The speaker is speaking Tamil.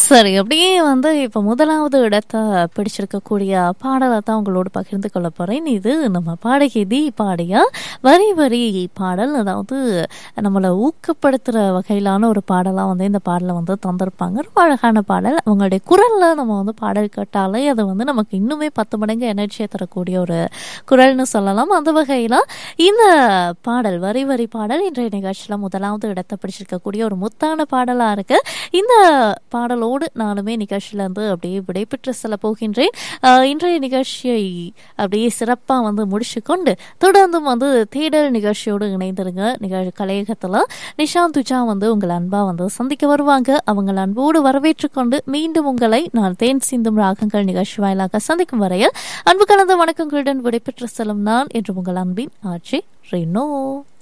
சரி அப்படியே வந்து இப்போ முதலாவது இடத்த பிடிச்சிருக்கக்கூடிய பாடலை தான் உங்களோட பகிர்ந்து கொள்ள போறேன் இது நம்ம பாடகி தி பாடியா வரி வரி பாடல் அதாவது நம்மளை ஊக்கப்படுத்துகிற வகையிலான ஒரு பாடலாக வந்து இந்த பாடலை வந்து தந்திருப்பாங்க ரொம்ப அழகான பாடல் அவங்களுடைய குரலில் நம்ம வந்து பாடல் கேட்டாலே அது வந்து நமக்கு இன்னுமே பத்து மடங்கு எனர்ஜியை தரக்கூடிய ஒரு குரல்னு சொல்லலாம் அந்த வகையில் இந்த பாடல் வரி வரி பாடல் இன்றைய நிகழ்ச்சியில் முதலாவது இடத்தை பிடிச்சிருக்கக்கூடிய ஒரு முத்தான பாடலாக இருக்கு இந்த பாடலோடு நானுமே நிகழ்ச்சியிலேருந்து அப்படியே விடைபெற்று செல்ல போகின்றேன் ஆஹ் இன்றைய நிகழ்ச்சியை அப்படியே சிறப்பாக வந்து முடிச்சுக்கொண்டு தொடர்ந்தும் வந்து தேடல் நிகழ்ச்சியோடு இணைந்திருங்க நிகழ் கலையகத்தில் நிஷாந்த் துஜா வந்து உங்கள் அன்பா வந்து சந்திக்க வருவாங்க அவங்க அன்போடு வரவேற்றுக் கொண்டு மீண்டும் உங்களை நான் தேன் சிந்தும் ராகங்கள் நிகழ்ச்சி வாயிலாக சந்திக்கும் வரையில் அன்பு கலந்த வணக்கங்களுடன் விடைபெற்று செல்லும் நான் என்று உங்கள் அன்பின் ஆட்சி ரெனோ